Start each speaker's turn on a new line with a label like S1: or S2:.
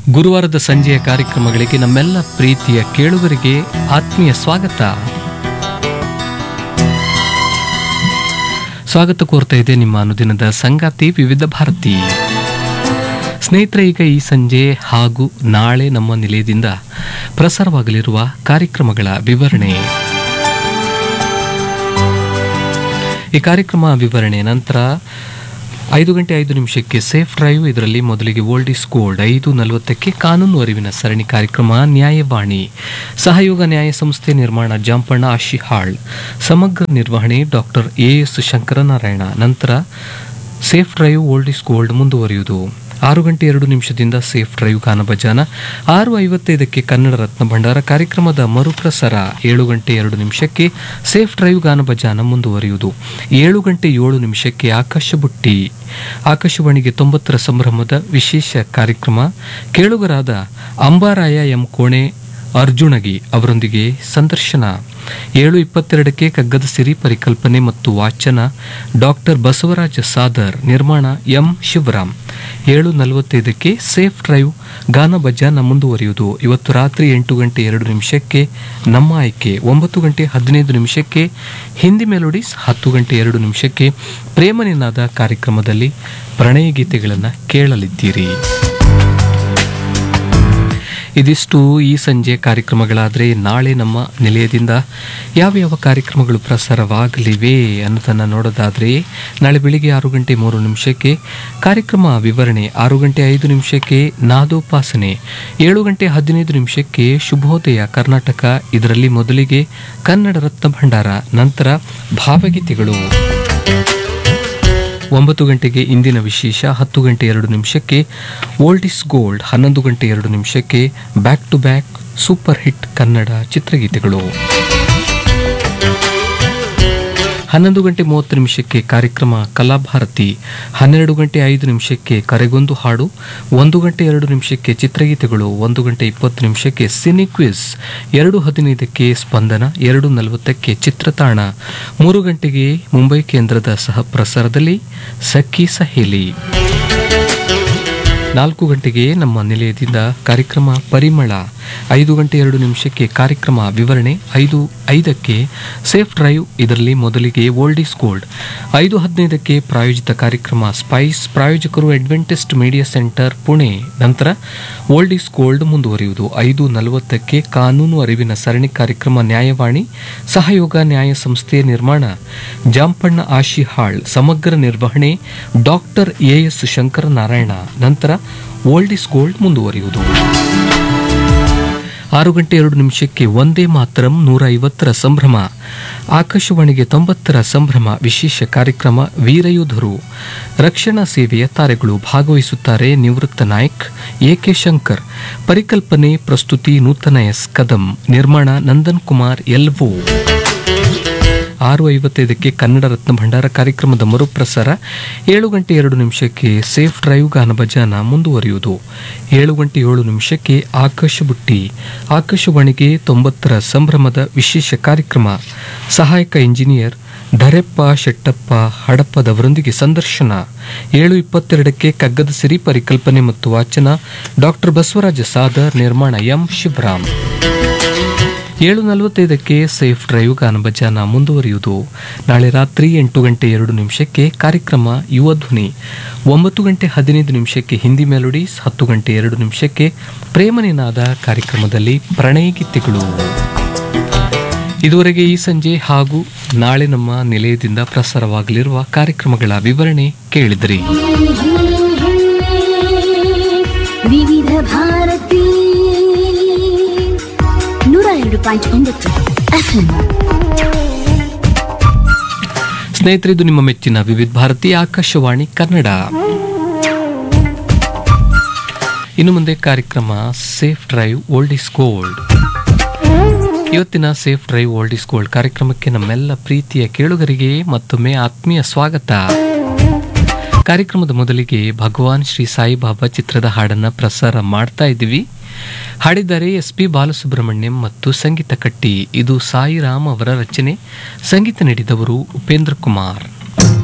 S1: ಗುರುವಾರದ ಸಂಜೆಯ ಕಾರ್ಯಕ್ರಮಗಳಿಗೆ ನಮ್ಮೆಲ್ಲ ಪ್ರೀತಿಯ ಕೇಳುಗರಿಗೆ ಆತ್ಮೀಯ ಸ್ವಾಗತ ಸ್ವಾಗತ ಕೋರ್ತಾ ಇದೆ ನಿಮ್ಮ ಅನುದಿನದ ಸಂಗಾತಿ ವಿವಿಧ ಭಾರತಿ ಸ್ನೇಹಿತರೆ ಈಗ ಈ ಸಂಜೆ ಹಾಗೂ ನಾಳೆ ನಮ್ಮ ನಿಲಯದಿಂದ ಪ್ರಸಾರವಾಗಲಿರುವ ಕಾರ್ಯಕ್ರಮಗಳ ವಿವರಣೆ ಈ ಕಾರ್ಯಕ್ರಮ ವಿವರಣೆ ನಂತರ ಐದು ಗಂಟೆ ಐದು ನಿಮಿಷಕ್ಕೆ ಸೇಫ್ ಡ್ರೈವ್ ಇದರಲ್ಲಿ ಮೊದಲಿಗೆ ಓಲ್ಡ್ ಇಸ್ ಗೋಲ್ಡ್ ಐದು ನಲವತ್ತಕ್ಕೆ ಕಾನೂನು ಅರಿವಿನ ಸರಣಿ ಕಾರ್ಯಕ್ರಮ ನ್ಯಾಯವಾಣಿ ಸಹಯೋಗ ನ್ಯಾಯ ಸಂಸ್ಥೆ ನಿರ್ಮಾಣ ಜಾಂಪಣ್ಣ ಆಶಿಹಾಳ್ ಸಮಗ್ರ ನಿರ್ವಹಣೆ ಡಾಕ್ಟರ್ ಎ ಎಸ್ ಶಂಕರನಾರಾಯಣ ನಂತರ safe drive old is gold ಮುಂದುವರಿಯುವುದು ಆರು ಗಂಟೆ ಎರಡು ನಿಮಿಷದಿಂದ ಸೇಫ್ ಡ್ರೈವ್ ಗಾನ ಭಜಾನ ಆರು ಐವತ್ತೈದಕ್ಕೆ ಕನ್ನಡ ರತ್ನ ಭಂಡಾರ ಕಾರ್ಯಕ್ರಮದ ಮರುಪ್ರಸಾರ ಏಳು ಗಂಟೆ ಎರಡು ನಿಮಿಷಕ್ಕೆ ಸೇಫ್ ಡ್ರೈವ್ ಗಾನ ಭಜಾನ ಮುಂದುವರಿಯುವುದು ಏಳು ಗಂಟೆ ಏಳು ನಿಮಿಷಕ್ಕೆ ಆಕಾಶ ಬುಟ್ಟಿ ಆಕಾಶವಾಣಿಗೆ ತೊಂಬತ್ತರ ಸಂಭ್ರಮದ ವಿಶೇಷ ಕಾರ್ಯಕ್ರಮ ಕೇಳುಗರಾದ ಅಂಬಾರಾಯ ಎಂ ಕೋಣೆ ಅರ್ಜುನಗಿ ಅವರೊಂದಿಗೆ ಸಂದರ್ಶನ ಏಳು ಇಪ್ಪತ್ತೆರಡಕ್ಕೆ ಕಗ್ಗದ ಸಿರಿ ಪರಿಕಲ್ಪನೆ ಮತ್ತು ವಾಚನ ಡಾಕ್ಟರ್ ಬಸವರಾಜ ಸಾದರ್ ನಿರ್ಮಾಣ ಎಂ ಶಿವರಾಮ್ ಏಳು ನಲವತ್ತೈದಕ್ಕೆ ಸೇಫ್ ಡ್ರೈವ್ ಗಾನ ಭಜಾನ ಮುಂದುವರಿಯುವುದು ಇವತ್ತು ರಾತ್ರಿ ಎಂಟು ಗಂಟೆ ಎರಡು ನಿಮಿಷಕ್ಕೆ ನಮ್ಮ ಆಯ್ಕೆ ಒಂಬತ್ತು ಗಂಟೆ ಹದಿನೈದು ನಿಮಿಷಕ್ಕೆ ಹಿಂದಿ ಮೆಲೋಡಿಸ್ ಹತ್ತು ಗಂಟೆ ಎರಡು ನಿಮಿಷಕ್ಕೆ ಪ್ರೇಮ ನಿನಾದ ಕಾರ್ಯಕ್ರಮದಲ್ಲಿ ಪ್ರಣಯ ಗೀತೆಗಳನ್ನು ಕೇಳಲಿದ್ದೀರಿ ಇದಿಷ್ಟು ಈ ಸಂಜೆ ಕಾರ್ಯಕ್ರಮಗಳಾದರೆ ನಾಳೆ ನಮ್ಮ ನಿಲಯದಿಂದ ಯಾವ ಯಾವ ಕಾರ್ಯಕ್ರಮಗಳು ಪ್ರಸಾರವಾಗಲಿವೆ ಅನ್ನೋದನ್ನು ನೋಡೋದಾದರೆ ನಾಳೆ ಬೆಳಿಗ್ಗೆ ಆರು ಗಂಟೆ ಮೂರು ನಿಮಿಷಕ್ಕೆ ಕಾರ್ಯಕ್ರಮ ವಿವರಣೆ ಆರು ಗಂಟೆ ಐದು ನಿಮಿಷಕ್ಕೆ ನಾದೋಪಾಸನೆ ಏಳು ಗಂಟೆ ಹದಿನೈದು ನಿಮಿಷಕ್ಕೆ ಶುಭೋದಯ ಕರ್ನಾಟಕ ಇದರಲ್ಲಿ ಮೊದಲಿಗೆ ಕನ್ನಡ ರತ್ನ ಭಂಡಾರ ನಂತರ ಭಾವಗೀತೆಗಳು ಒಂಬತ್ತು ಗಂಟೆಗೆ ಇಂದಿನ ವಿಶೇಷ ಹತ್ತು ಗಂಟೆ ಎರಡು ನಿಮಿಷಕ್ಕೆ ಓಲ್ಡ್ ಇಸ್ ಗೋಲ್ಡ್ ಹನ್ನೊಂದು ಗಂಟೆ ಎರಡು ನಿಮಿಷಕ್ಕೆ back to back super hit Kannada ಚಿತ್ರಗೀತೆಗಳು ಹನ್ನೊಂದು ಗಂಟೆ ಮೂವತ್ತು ನಿಮಿಷಕ್ಕೆ ಕಾರ್ಯಕ್ರಮ ಕಲಾಭಾರತಿ ಹನ್ನೆರಡು ಗಂಟೆ ಐದು ನಿಮಿಷಕ್ಕೆ ಕರೆಗೊಂದು ಹಾಡು ಒಂದು ಗಂಟೆ ಎರಡು ನಿಮಿಷಕ್ಕೆ ಚಿತ್ರಗೀತೆಗಳು ಒಂದು ಗಂಟೆ ಇಪ್ಪತ್ತು ನಿಮಿಷಕ್ಕೆ ಸಿನಿ ಕ್ವಿಸ್ ಎರಡು ಹದಿನೈದಕ್ಕೆ ಸ್ಪಂದನ ಎರಡು ನಲವತ್ತಕ್ಕೆ ಚಿತ್ರತಾಣ ಮೂರು ಗಂಟೆಗೆ ಮುಂಬೈ ಕೇಂದ್ರದ ಸಹ ಪ್ರಸಾರದಲ್ಲಿ ಸಖಿ ಸಹೇಲಿ ನಾಲ್ಕು ಗಂಟೆಗೆ ನಮ್ಮ ನಿಲಯದಿಂದ ಕಾರ್ಯಕ್ರಮ ಪರಿಮಳ ಐದು ಗಂಟೆ ಎರಡು ನಿಮಿಷಕ್ಕೆ ಕಾರ್ಯಕ್ರಮ ವಿವರಣೆ ಐದು ಐದಕ್ಕೆ ಸೇಫ್ ಡ್ರೈವ್ ಇದರಲ್ಲಿ ಮೊದಲಿಗೆ ಓಲ್ಡ್ ಇಸ್ ಗೋಲ್ಡ್ ಐದು ಹದಿನೈದಕ್ಕೆ ಪ್ರಾಯೋಜಿತ ಕಾರ್ಯಕ್ರಮ ಸ್ಪೈಸ್ ಪ್ರಾಯೋಜಕರು ಅಡ್ವೆಂಟಿಸ್ಟ್ ಮೀಡಿಯಾ ಸೆಂಟರ್ ಪುಣೆ ನಂತರ ಓಲ್ಡ್ ಇಸ್ ಗೋಲ್ಡ್ ಮುಂದುವರಿಯುವುದು ಐದು ನಲವತ್ತಕ್ಕೆ ಕಾನೂನು ಅರಿವಿನ ಸರಣಿ ಕಾರ್ಯಕ್ರಮ ನ್ಯಾಯವಾಣಿ ಸಹಯೋಗ ನ್ಯಾಯ ಸಂಸ್ಥೆ ನಿರ್ಮಾಣ ಜಾಂಪಣ್ಣ ಆಶಿಹಾಳ್ ಸಮಗ್ರ ನಿರ್ವಹಣೆ ಡಾಕ್ಟರ್ ಎ ಎಸ್ ಶಂಕರನಾರಾಯಣ ನಂತರ ಓಲ್ಡ್ ಇಸ್ ಗೋಲ್ಡ್ ಮುಂದುವರಿಯುವುದು ಆರು ಗಂಟೆ ಎರಡು ನಿಮಿಷಕ್ಕೆ ಒಂದೇ ಮಾತರಂ ನೂರ ಐವತ್ತರ ಸಂಭ್ರಮ ಆಕಾಶವಾಣಿಗೆ ತೊಂಬತ್ತರ ಸಂಭ್ರಮ ವಿಶೇಷ ಕಾರ್ಯಕ್ರಮ ವೀರಯೋಧರು ರಕ್ಷಣಾ ಸೇವೆಯ ತಾರೆಗಳು ಭಾಗವಹಿಸುತ್ತಾರೆ ನಿವೃತ್ತ ನಾಯಕ್ ಎಕೆ ಶಂಕರ್ ಪರಿಕಲ್ಪನೆ ಪ್ರಸ್ತುತಿ ನೂತನ ಎಸ್ ಕದಂ ನಿರ್ಮಾಣ ನಂದನ್ ಕುಮಾರ್ ಎಲ್ವೋ ಆರು ಐವತ್ತೈದಕ್ಕೆ ಕನ್ನಡ ರತ್ನ ಭಂಡಾರ ಕಾರ್ಯಕ್ರಮದ ಮರುಪ್ರಸಾರ ಏಳು ಗಂಟೆ ಎರಡು ನಿಮಿಷಕ್ಕೆ ಸೇಫ್ ಡ್ರೈವ್ ಗಾನ ಭಜಾನ ಮುಂದುವರಿಯುವುದು ಏಳು ಗಂಟೆ ಏಳು ನಿಮಿಷಕ್ಕೆ ಆಕಾಶ ಬುಟ್ಟಿ ಆಕಾಶವಾಣಿಗೆ ತೊಂಬತ್ತರ ಸಂಭ್ರಮದ ವಿಶೇಷ ಕಾರ್ಯಕ್ರಮ ಸಹಾಯಕ ಇಂಜಿನಿಯರ್ ಧರೆಪ್ಪ ಶೆಟ್ಟಪ್ಪ ಹಡಪ್ಪದವರೊಂದಿಗೆ ಸಂದರ್ಶನ ಏಳು ಇಪ್ಪತ್ತೆರಡಕ್ಕೆ ಕಗ್ಗದ ಸಿರಿ ಪರಿಕಲ್ಪನೆ ಮತ್ತು ವಾಚನ ಡಾಕ್ಟರ್ ಬಸವರಾಜ ಸಾದರ್ ನಿರ್ಮಾಣ ಎಂ ಶಿವರಾಮ್ ಏಳು ನಲವತ್ತೈದಕ್ಕೆ ಸೇಫ್ ಡ್ರೈವ್ ಗಾನ ಭಜಾನ ಮುಂದುವರಿಯುವುದು ನಾಳೆ ರಾತ್ರಿ ಎಂಟು ಗಂಟೆ ಎರಡು ನಿಮಿಷಕ್ಕೆ ಕಾರ್ಯಕ್ರಮ ಯುವ ಧ್ವನಿ ಒಂಬತ್ತು ಗಂಟೆ ಹದಿನೈದು ನಿಮಿಷಕ್ಕೆ ಹಿಂದಿ ಮೆಲೋಡೀಸ್ ಹತ್ತು ಗಂಟೆ ಎರಡು ನಿಮಿಷಕ್ಕೆ ಪ್ರೇಮ ನಿನಾದ ಕಾರ್ಯಕ್ರಮದಲ್ಲಿ ಪ್ರಣಯ ಗೀತೆಗಳು ಇದುವರೆಗೆ ಈ ಸಂಜೆ ಹಾಗೂ ನಾಳೆ ನಮ್ಮ ನಿಲಯದಿಂದ ಪ್ರಸಾರವಾಗಲಿರುವ ಕಾರ್ಯಕ್ರಮಗಳ ವಿವರಣೆ ಕೇಳಿದ್ರಿ
S2: ವಿವಿಧ ಭಾರತಿ ನೂರ ಎರಡು ಪಾಯಿಂಟ್ ಒಂಬತ್ತು ಎಫ್ಎಂ
S1: ಸ್ನೇಹಿತರೆ ಇದು ನಿಮ್ಮ ಮೆಚ್ಚಿನ ವಿವಿಧ ಭಾರತಿ ಆಕಾಶವಾಣಿ ಕನ್ನಡ ಇನ್ನು ಮುಂದೆ ಕಾರ್ಯಕ್ರಮ safe drive old is gold ಇವತ್ತಿನ safe drive old is gold ಕಾರ್ಯಕ್ರಮಕ್ಕೆ ನಮ್ಮೆಲ್ಲ ಪ್ರೀತಿಯ ಕೇಳುಗರಿಗೆ ಮತ್ತೊಮ್ಮೆ ಆತ್ಮೀಯ ಸ್ವಾಗತ ಕಾರ್ಯಕ್ರಮದ ಮೊದಲಿಗೆ ಭಗವಾನ್ ಶ್ರೀ ಸಾಯಿಬಾಬಾ ಚಿತ್ರದ ಹಾಡನ್ನ ಪ್ರಸಾರ ಮಾಡ್ತಾ ಇದ್ದೀವಿ ಹಾಡಿದ್ದಾರೆ ಎಸ್ ಪಿ ಬಾಲಸುಬ್ರಹ್ಮಣ್ಯಂ ಮತ್ತು ಸಂಗೀತ ಕಟ್ಟಿ ಇದು ಸಾಯಿರಾಮ್ ಅವರ ರಚನೆ ಸಂಗೀತ ನೀಡಿದವರು ಉಪೇಂದ್ರ ಕುಮಾರ್